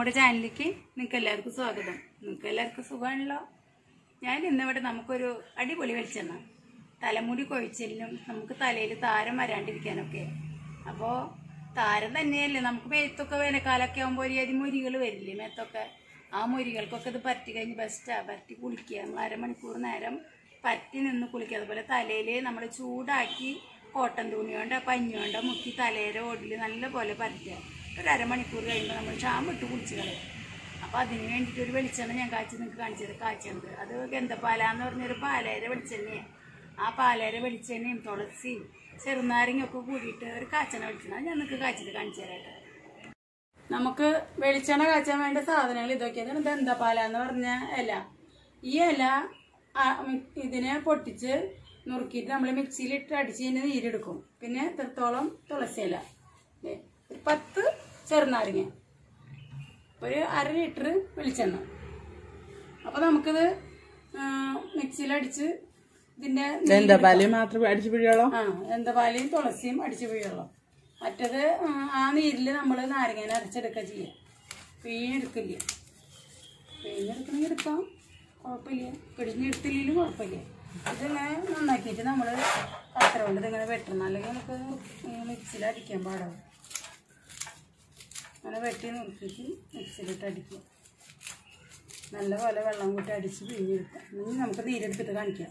നമ്മുടെ ചാനലിലേക്ക് നിങ്ങൾക്ക് എല്ലാവർക്കും സ്വാഗതം നിങ്ങൾക്ക് എല്ലാവർക്കും സുഖമാണല്ലോ ഞാൻ ഇന്നിവിടെ നമുക്കൊരു അടിപൊളി വെളിച്ചെണ്ണ തലമുടി കൊഴിച്ചിലിനും നമുക്ക് തലയിൽ താരം വരാണ്ടിരിക്കാനൊക്കെ അപ്പോൾ താരം തന്നെയല്ലേ നമുക്ക് മേത്തൊക്കെ വേനൽക്കാലമൊക്കെ ആകുമ്പോൾ ഒരു അരി മുരികൾ വരില്ലേ മേത്തൊക്കെ ആ മുരികൾക്കൊക്കെ ഇത് പറ്റി കഴിഞ്ഞ് ബെസ്റ്റാണ് പറ്റി കുളിക്കുക നമ്മൾ അരമണിക്കൂർ നേരം പറ്റി നിന്ന് കുളിക്കുക അതുപോലെ തലയിൽ നമ്മൾ ചൂടാക്കി കോട്ടൺ തുണി കൊണ്ട് പഞ്ഞി കൊണ്ട് മുക്കി തലയുടെ ഓടിൽ നല്ല പോലെ പരത്തുക ഒരു അരമണിക്കൂർ കഴിയുമ്പോൾ നമ്മൾ ഷാമ്പിട്ട് കുളിച്ച് കളയും അപ്പോൾ അതിന് വേണ്ടിയിട്ട് ഒരു വെളിച്ചെണ്ണ ഞാൻ കാച്ചി നിങ്ങൾക്ക് കാണിച്ചത് കാച്ചുന്നത് അത് ഗന്ധപാല എന്ന് പറഞ്ഞൊരു പാലേര വെളിച്ചെണ്ണയാണ് ആ പാലേര വെളിച്ചെണ്ണയും തുളസിയും ചെറുനാരങ്ങയൊക്കെ കൂടിയിട്ട് ഒരു കാച്ചണ വെളിച്ചെണ്ണ അത് ഞാൻ നിങ്ങൾക്ക് കാച്ചിട്ട് കാണിച്ചു തരാം നമുക്ക് വെളിച്ചെണ്ണ കാച്ചാൻ വേണ്ട സാധനങ്ങൾ ഇതൊക്കെയാണ് ദന്തപാല എന്ന് പറഞ്ഞ ഇല ഈ ഇല ആ, മി- ഇതിനെ പൊട്ടിച്ച് നുറുക്കിയിട്ട് നമ്മൾ മിക്സിയിലിട്ട് അടിച്ച് ഇതിന് നീരെടുക്കും പിന്നെ എത്രത്തോളം തുളസി ഇല ദേ, ഒരു പത്ത് ചെറുനാരങ്ങ ഒരു അര ലിറ്റർ വെളിച്ചെണ്ണ അപ്പോൾ നമുക്കിത് മിക്സിയിലടിച്ച് ഇതിൻ്റെ എന്താ പാല് മാത്രം അടിച്ചു പിടിയോളോ ആ എന്തപാലയും തുളസിയും അടിച്ചു പിഴിയുള്ളൂ മറ്റത് ആ, ആ നീരിൽ നമ്മൾ നാരങ്ങേനെ അരച്ചെടുക്കുക ചെയ്യുക പിഴിഞ്ഞെടുക്കില്ല പിഴിഞ്ഞെടുക്കണമെങ്കിൽ എടുക്കാം കുഴപ്പമില്ല പിഴിഞ്ഞെടുത്തില്ലെങ്കിലും കുഴപ്പമില്ല ഇതിങ്ങനെ നന്നാക്കിയിട്ട് നമ്മൾ കത്ര കൊണ്ട് ഇതിങ്ങനെ വെട്ടണം അല്ലെങ്കിൽ നമുക്ക് മിക്സിയിൽ അടിക്കാൻ പാടാവും അങ്ങനെ വെട്ടി നുറുക്കിയിട്ട് മിക്സിയിലിട്ട് അടിക്കുക നല്ലപോലെ വെള്ളം കൂട്ടി അടിച്ച് പിഴിഞ്ഞെടുക്കാം ഇനി നമുക്ക് നീരെടുത്തിട്ട് കാണിക്കാം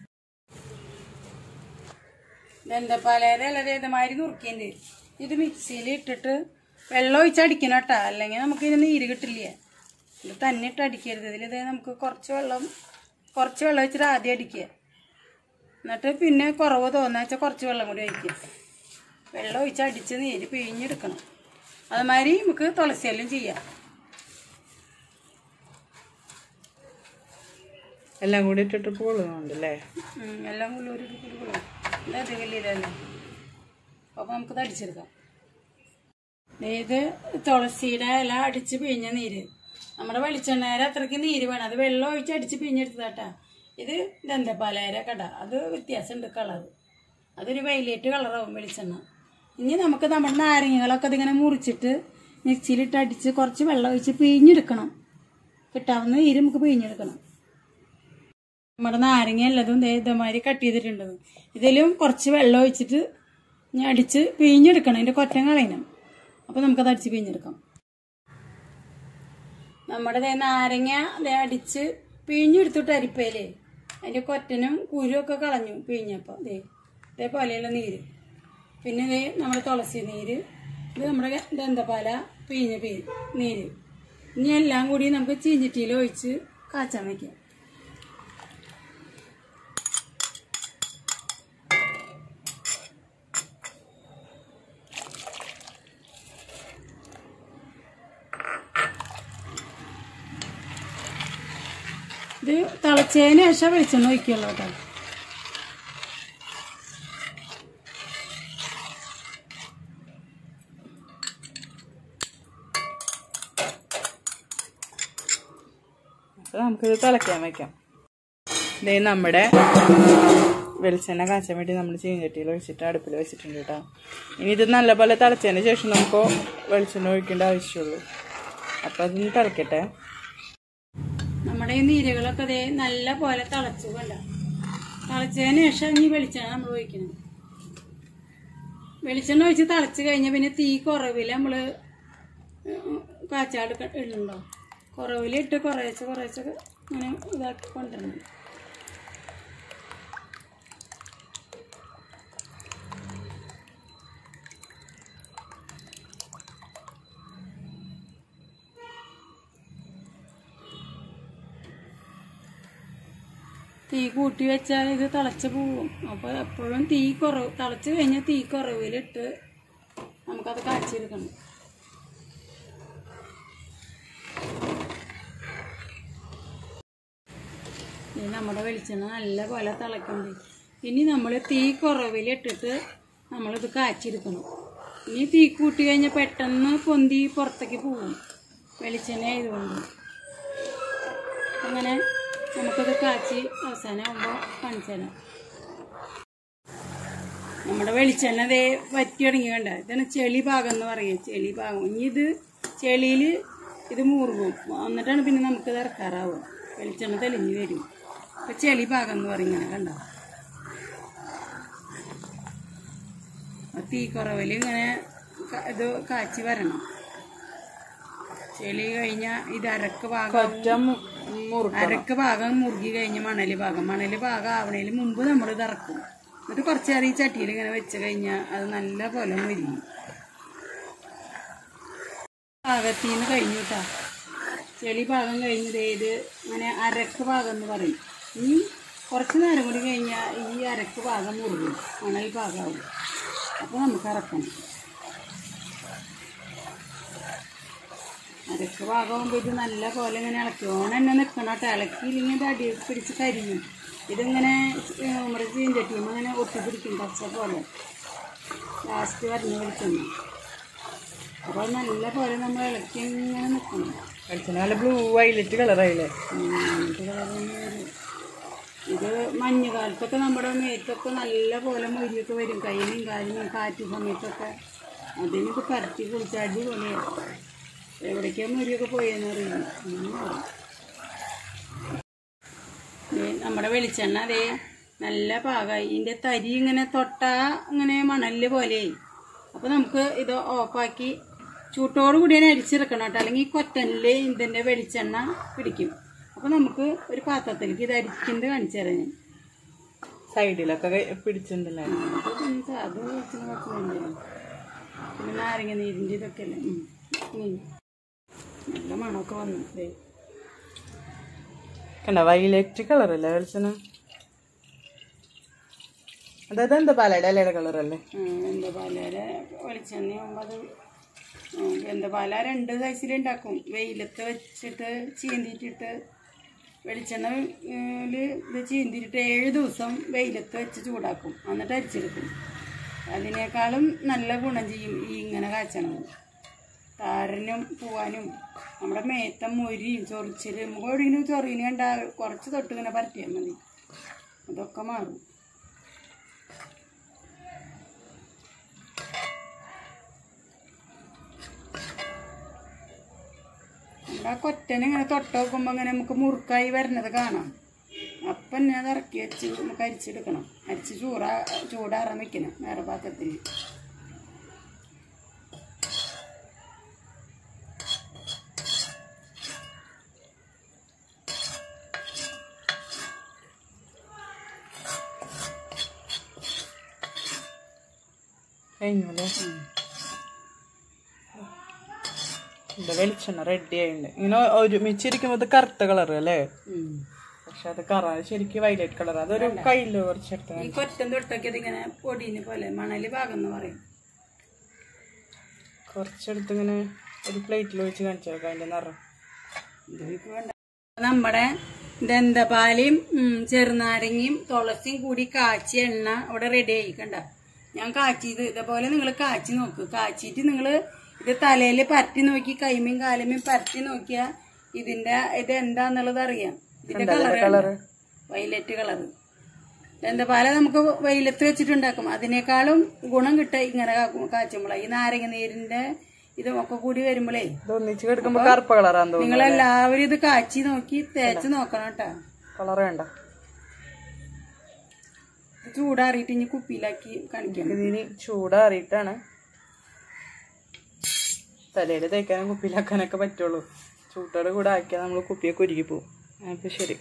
ദന്തപ്പാലേരെ ഇല ഇതേമാതിരി നുറുക്കിൻ്റെ ഇത് മിക്സിയിൽ ഇട്ടിട്ട് വെള്ളം ഒഴിച്ച് അടിക്കണം കേട്ടോ അല്ലെങ്കിൽ നമുക്ക് ഇതിന് നീര് കിട്ടില്ല ഇത് തന്നെ ഇട്ട് അടിക്കരുത് ഇതിൽ ഇത് നമുക്ക് കുറച്ച് വെള്ളം കുറച്ച് വെള്ളം വെച്ചിട്ട് ആദ്യം അടിക്കുക എന്നിട്ട് പിന്നെ കുറവ് തോന്നുക വെച്ചാൽ കുറച്ച് വെള്ളം കൂടി ഒഴിക്കുക വെള്ളം ഒഴിച്ച് അടിച്ച് നീര് പിഴിഞ്ഞെടുക്കണം അതുമാതിരി നമുക്ക് തുളസിയെല്ലാം ചെയ്യാം എല്ലാം കൂടി ഇട്ടിട്ട് പോകുന്നുണ്ടല്ലേ ഉം, എല്ലാം കൂടി ഒരു കുടുകുളം ഇത് വലിയ ഇതല്ലേ അപ്പോൾ നമുക്കിത് അടിച്ചെടുക്കാം ദേ ഇത് തുളസിയുടെ ഇല അടിച്ച് പിഴിഞ്ഞ നീര് നമ്മുടെ വെളിച്ചെണ്ണേര അത്രയ്ക്ക് നീര് വേണം അത് വെള്ളം ഒഴിച്ച് അടിച്ച് പിഴിഞ്ഞെടുത്തതാട്ടാ ഇത് ദന്തപ്പാലേര കട അത് വ്യത്യാസമുണ്ട് കളർ അതൊരു വൈലറ്റ് കളറാവും വെളിച്ചെണ്ണ ഇനി നമുക്ക് നമ്മുടെ നാരങ്ങകളൊക്കെ അതിങ്ങനെ മുറിച്ചിട്ട് മിക്സിയിലിട്ട് അടിച്ച് കുറച്ച് വെള്ളം ഒഴിച്ച് പിഴിഞ്ഞെടുക്കണം കിട്ടാവുന്ന നീര് നമുക്ക് പിഴിഞ്ഞെടുക്കണം നമ്മുടെ നാരങ്ങ എല്ലാതും ദേ ഇതേമാതിരി കട്ട് ചെയ്തിട്ടുണ്ട് ഇതിലും കുറച്ച് വെള്ളം ഒഴിച്ചിട്ട് ഞാൻ അടിച്ച് പിഴിഞ്ഞെടുക്കണം അതിൻ്റെ കൊറ്റം കളയണം അപ്പോൾ നമുക്കത് അടിച്ച് പിഴിഞ്ഞെടുക്കാം നമ്മുടെ ദേ നാരങ്ങ ദേ അടിച്ച് പിഴിഞ്ഞെടുത്തിട്ട് അരിപ്പയിലേ അതിൻ്റെ കൊറ്റനും കുരും ഒക്കെ കളഞ്ഞു പിഴിഞ്ഞപ്പോൾ ദേ ഇതേപോലെയുള്ള നീര് പിന്നെ ദേ നമ്മുടെ തുളസി നീര് ഇത് നമ്മുടെ ദന്തപാല പിഴിഞ്ഞ പീ നീര് ഇനി എല്ലാം കൂടി നമുക്ക് ചീഞ്ചിട്ടിയിൽ ഒഴിച്ച് കാച്ചാൻ വയ്ക്കാം ഇത് തിളച്ചതിന് ശേഷം വെളിച്ചെണ്ണ ഒഴിക്കുള്ളൂ കേട്ടോ അപ്പൊ നമുക്കിത് തിളയ്ക്കാൻ വെക്കാം ഇതേ നമ്മുടെ വെളിച്ചെണ്ണ കാച്ചാൻ വേണ്ടി നമ്മൾ ചീഞ്ചട്ടിയിൽ ഒഴിച്ചിട്ട് അടുപ്പിൽ വെച്ചിട്ടുണ്ട് കേട്ടോ ഇനി ഇത് നല്ലപോലെ തിളച്ചതിന് ശേഷം നമുക്ക് വെളിച്ചെണ്ണ ഒഴിക്കേണ്ട ആവശ്യമുള്ളൂ അപ്പം അതൊന്ന് തിളക്കട്ടെ നമ്മുടെ ഈ നീരുകളൊക്കെ ദേ നല്ല പോലെ തിളച്ചു കണ്ട തിളച്ചതിന് ശേഷം ഈ വെളിച്ചെണ്ണ നമ്മൾ ഒഴിക്കണം വെളിച്ചെണ്ണ ഒഴിച്ച് തിളച്ച് കഴിഞ്ഞാൽ പിന്നെ തീ കുറവിൽ നമ്മൾ കാച്ചാട് ഇടുന്നുണ്ടോ കുറവിലിട്ട് കുറേശ്ശെ കുറേശ്ശെ ഇങ്ങനെ ഇതാക്കി കൊണ്ടുവരണം തീ കൂട്ടി വെച്ചാൽ ഇത് തിളച്ച് പോവും അപ്പോൾ എപ്പോഴും തീ കുറവ് തിളച്ച് കഴിഞ്ഞാൽ തീ കുറവിലിട്ട് നമുക്കത് കാച്ചെടുക്കണം ഇനി നമ്മുടെ വെളിച്ചെണ്ണ നല്ല പോലെ തിളക്കുന്നുണ്ട് ഇനി നമ്മൾ തീ കുറവിലിട്ടിട്ട് നമ്മളിത് കാച്ചെടുക്കണം ഇനി തീ കൂട്ടി കഴിഞ്ഞാൽ പെട്ടെന്ന് പൊന്തി പുറത്തേക്ക് പോവും വെളിച്ചെണ്ണ ആയതുകൊണ്ട് അങ്ങനെ നമുക്കത് കാച്ചി അവസാനമാകുമ്പോൾ കാണിച്ചു തരാം നമ്മുടെ വെളിച്ചെണ്ണ ദേ വറ്റി തുടങ്ങി കണ്ട ഇതാണ് ചെളി ഭാഗം എന്ന് പറയും ചെളി ഭാഗം ഇനി ഇത് ചെളിയിൽ ഇത് മൂർവും എന്നിട്ടാണ് പിന്നെ നമുക്കിത് ഇറക്കാറാവുക വെളിച്ചെണ്ണ തെളിഞ്ഞ് വരും ഇപ്പൊ ചെളി പാകം എന്ന് പറയും ഇങ്ങനെ കണ്ടോ തീ കുറവിൽ ഇങ്ങനെ ക- ഇത് കാച്ചി വരണം ചെളി കഴിഞ്ഞാൽ ഇത് അരക്ക് ഭാഗം ഒറ്റ മു- മുറുക്ക അരക്ക് ഭാഗം മുറുകി കഴിഞ്ഞ് മണല് ഭാഗം മണല് ഭാഗം ആവണേന് മുമ്പ് നമ്മൾ ഇത് ഇറക്കും എന്നിട്ട് കുറച്ച് നേരം ഈ ചട്ടിയിൽ ഇങ്ങനെ വെച്ച് കഴിഞ്ഞാൽ അത് നല്ല പോലെ മുരിയും പാകത്തിൽ നിന്ന് കഴിഞ്ഞു കേട്ടാ ചെളി ഭാഗം കഴിഞ്ഞ് ദേ ഇത് അങ്ങനെ അരക്ക് ഭാഗം എന്ന് പറയും ഇനി കുറച്ച് നേരം കൂടി കഴിഞ്ഞാൽ ഈ അരക്ക് ഭാഗം മുറുകും മണൽ ഭാഗമാവും അപ്പോൾ നമുക്ക് ഇറക്കണം അരക്ക് ഭാഗമാകുമ്പോൾ ഇത് നല്ല പോലെ ഇങ്ങനെ ഇളക്കി ഓണം തന്നെ നിൽക്കണം കേട്ടോ ഇളക്കിയില്ലെങ്കിൽ ഇത് അടി പിടിച്ച് കരിയും ഇതിങ്ങനെ ഏ, നമ്മുടെ ചീഞ്ചട്ടിയും അങ്ങനെ ഒട്ടിപ്പിടിക്കും പച്ച പോലെ ലാസ്റ്റ് വരഞ്ഞ് വെളിച്ചെണ്ണ അപ്പോൾ നല്ല പോലെ നമ്മൾ ഇളക്കി ഇങ്ങനെ നിൽക്കണം വെളിച്ചെണ്ണ നല്ല ബ്ലൂ വയലറ്റ് കളറായില്ലേ ഉം, ഇത് കളറ് തന്നെ വരും. ഇത് മഞ്ഞുകാലത്തൊക്കെ നമ്മുടെ മേത്തൊക്കെ നല്ല പോലെ മുരിയൊക്കെ വരും കയ്യിലും കാലിലും കാറ്റ് സമയത്തൊക്കെ അതിന് ഇത് പരത്തി കുളിച്ച് അടിപൊളിയാണ് എവിടേക്കാ മുരിയൊക്കെ പോയെന്ന് അറിയില്ല അങ്ങനെ വരും. ദേ നമ്മുടെ വെളിച്ചെണ്ണ അതേ നല്ല പാകമായി ഇതിൻ്റെ തരി ഇങ്ങനെ തൊട്ടാ ഇങ്ങനെ മണല് പോലെയായി അപ്പോൾ നമുക്ക് ഇത് ഓഫാക്കി ചൂട്ടോട് കൂടി തന്നെ അരിച്ചെടുക്കണം കേട്ടോ അല്ലെങ്കിൽ കൊറ്റനിൽ ഇതിൻ്റെ വെളിച്ചെണ്ണ പിടിക്കും അപ്പോൾ നമുക്ക് ഒരു പാത്രത്തിലേക്ക് ഇത് അരിക്കുന്നത് കാണിച്ചു തരാം ഞാൻ സൈഡിലൊക്കെ കൈ- പിടിച്ചിട്ടുണ്ടല്ലേ അത് പിന്നെ സാ- അത് വെളിച്ചെണ്ണ കുഴപ്പമില്ല പിന്നെ നാരങ്ങ നീരിൻ്റെ ഇതൊക്കെ അല്ലേ ഉം. ഉം. നല്ല മണമൊക്കെ വന്നു ദേ കണ്ട വയലറ്റ് കളറല്ലേ വെളിച്ചെണ്ണ അതായത് എന്താ പാലയുടെ ഇലയുടെ കളറല്ലേ എന്താ പാലയുടെ വെളിച്ചെണ്ണയാകുമ്പോൾ അത് എന്താ പാല രണ്ട് സൈസിലുണ്ടാക്കും വെയിലത്ത് വെച്ചിട്ട് ചീന്തിയിട്ടിട്ട് വെളിച്ചെണ്ണ ല് ഇത് ചീന്തിയിട്ട് ഏഴ് ദിവസം വെയിലത്ത് വെച്ച് ചൂടാക്കും എന്നിട്ട് അരിച്ചെടുക്കും അതിനേക്കാളും നല്ല ഗുണം ചെയ്യും ഈ ഇങ്ങനെ കാച്ചണത് താരനും പോവാനും നമ്മുടെ മേത്തം മൊരിയും ചൊറിച്ചിലും എവിടെയെങ്കിലും ചൊറിയിനെ ഉണ്ടാ കുറച്ച് തൊട്ട് ഇങ്ങനെ പരത്തിയാൽ മതി അതൊക്കെ മാറും നമ്മുടെ ആ കൊറ്റനെ ഇങ്ങനെ തൊട്ട് നോക്കുമ്പോൾ ഇങ്ങനെ നമുക്ക് മുറുക്കായി വരുന്നത് കാണാം അപ്പം തന്നെ അത് ഇറക്കി വെച്ച് നമുക്ക് അരിച്ചെടുക്കണം അരിച്ച് ചൂടാ ചൂടാറാൻ വെക്കണം വേറെ പാത്രത്തിൽ കഴിഞ്ഞു അല്ലേ இந்த വെളിച്ചെണ്ണ റെഡി ആയിട്ടുണ്ട് ഇങ്ങനെ ഒരുമിച്ചിരിക്കുമ്പോൾ ഇത് കറുത്ത കളർ അല്ലേ പക്ഷെ അത് കറ ശരിക്കും വൈലറ്റ് കളർ അതൊരു കയ്യില് കുറച്ചെടുത്ത് ഈ കൊറ്റം തൊട്ടൊക്കെ ഇതിങ്ങനെ പൊടീന് പോലെ മണല് ഭാഗം എന്ന് പറയും കുറച്ചെടുത്ത് ഇങ്ങനെ ഒരു പ്ലേറ്റിൽ ഒഴിച്ച് കാണിച്ചു നോക്കാം അതിന്റെ നിറം ഇതിലേക്ക് വേണ്ട നമ്മുടെ ദന്തപാലയും ഉം, ചെറുനാരങ്ങയും തുളസിയും കൂടി കാച്ചിയ എണ്ണ ഇവിടെ റെഡി ആയി കണ്ട ഞാൻ കാച്ചിയത് ഇതേപോലെ നിങ്ങൾ കാച്ചി നോക്ക് കാച്ചിട്ട് നിങ്ങൾ ഇത് തലയിൽ പരത്തി നോക്കി കൈമയും കാലമയും പരത്തി നോക്കിയാ ഇതിന്റെ ഇത് എന്താന്നുള്ളത് അറിയാം ഇതിന്റെ കളർ വൈലറ്റ് കളർ ദന്തപാല നമുക്ക് വെയിലത്ത് വെച്ചിട്ടുണ്ടാക്കും അതിനേക്കാളും ഗുണം കിട്ടുക ഇങ്ങനെ കാക്കും കാച്ചുമ്പോളാ ഈ നാരങ്ങ നീരിന്റെ ഇതൊക്കെ കൂടി വരുമ്പോഴേ ഇത് ഒന്നിച്ച് കിടക്കുമ്പോ കറുപ്പ് കളറാന്ന് തോന്നുന്നു നിങ്ങളെല്ലാവരും ഇത് കാച്ചി നോക്കി തേച്ച് നോക്കണം കേട്ടാ കളർ വേണ്ട ഇത് ചൂടാറിയിട്ട് ഇനി കുപ്പിയിലാക്കി കാണിക്കാം ഇതിന് ചൂടാറിയിട്ടാണ് തലയിൽ തേക്കാനും കുപ്പിയിലാക്കാനൊക്കെ പറ്റുള്ളൂ ചൂട്ടോടെ കൂടെ ആക്കിയാൽ നമ്മൾ കുപ്പിയൊക്കെ ഉരുകി പോവും അപ്പൊ ശരി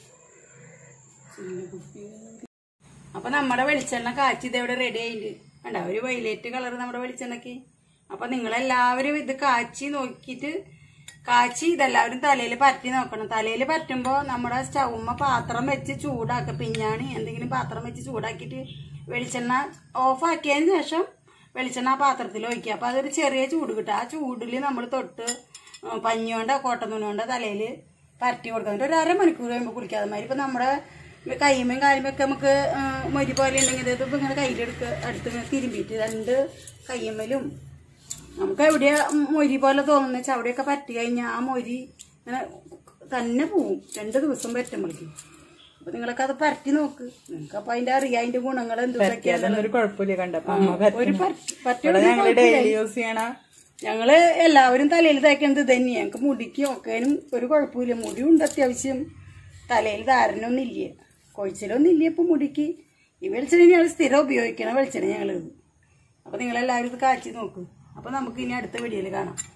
അപ്പൊ നമ്മുടെ വെളിച്ചെണ്ണ കാച്ചി ഇത് ഇവിടെ റെഡി ആയിട്ടുണ്ട് കണ്ട ഒരു വൈലറ്റ് കളർ നമ്മുടെ വെളിച്ചെണ്ണക്ക് അപ്പൊ നിങ്ങളെല്ലാവരും ഇത് കാച്ചി നോക്കിയിട്ട് കാച്ചി ഇതെല്ലാവരും തലയിൽ പരത്തി നോക്കണം തലയിൽ പറ്റുമ്പോൾ നമ്മുടെ സ്റ്റൗമ്മ പാത്രം വെച്ച് ചൂടാക്കുക പിഞ്ഞാണി എന്തെങ്കിലും പാത്രം വെച്ച് ചൂടാക്കിയിട്ട് വെളിച്ചെണ്ണ ഓഫാക്കിയതിന് ശേഷം വെളിച്ചെണ്ണ ആ പാത്രത്തിൽ ഒഴിക്കുക അപ്പൊ അതൊരു ചെറിയ ചൂട് കിട്ടും ആ ചൂടിൽ നമ്മൾ തൊട്ട് ഉം, പഞ്ഞി കൊണ്ടോ കോട്ടൻ തുണി കൊണ്ടോ തലയിൽ പരട്ടി കൊടുക്കുക എന്നിട്ട് ഒരു അരമണിക്കൂർ കഴിയുമ്പോൾ കുളിക്കാതെ മാതിരി ഇപ്പൊ നമ്മുടെ കൈമയും കാലുമൊക്കെ നമുക്ക് ഉം, മൊരി പോലെ ഉണ്ടെങ്കിൽ ഇത് ഇപ്പൊ ഇങ്ങനെ കയ്യിലെടുക്കുക അടുത്ത് ഇങ്ങനെ തിരുമ്പിയിട്ട് രണ്ട് കയ്യമ്മലും നമുക്ക് എവിടെയാ മൊരി പോലെ തോന്നുന്ന വെച്ചാൽ അവിടെയൊക്കെ പറ്റി കഴിഞ്ഞാൽ ആ മൊരി ഇങ്ങനെ തന്നെ പോവും രണ്ട് ദിവസം പറ്റുമ്പോഴേക്കും അപ്പൊ നിങ്ങളൊക്കെ അത് പരട്ടി നോക്ക് നിങ്ങൾക്ക് അപ്പൊ അതിന്റെ അറിയാം അതിന്റെ ഗുണങ്ങൾ എന്തൊക്കെയാണ് അതൊന്നും ഒരു കുഴപ്പമില്ല കണ്ടപ്പോ അമ്മ ഒരു പരട്ടി- പറ്റിയ ഇവിടെ ഞങ്ങള് ഡെയിലി യൂസ് ചെയ്യണ ഞങ്ങള് എല്ലാവരും തലയിൽ തേക്കുന്നത് ഇത് തന്നെയാണ് ഞങ്ങൾക്ക് മുടിക്ക് ഒക്കേനും ഒരു കുഴപ്പമില്ല മുടിയുണ്ട് അത്യാവശ്യം തലയിൽ ധാരണൊന്നും ഇല്ല കൊഴിച്ചിലൊന്നും ഇല്ല ഇപ്പം മുടിക്ക് ഈ വെളിച്ചെണ്ണ ഞങ്ങൾ സ്ഥിരം ഉപയോഗിക്കണ വെളിച്ചെണ്ണ ഞങ്ങൾ അപ്പോൾ നിങ്ങളെല്ലാവരും ഇത് കാച്ചി നോക്കും അപ്പോൾ നമുക്ക് ഇനി അടുത്ത വീഡിയോയിൽ കാണാം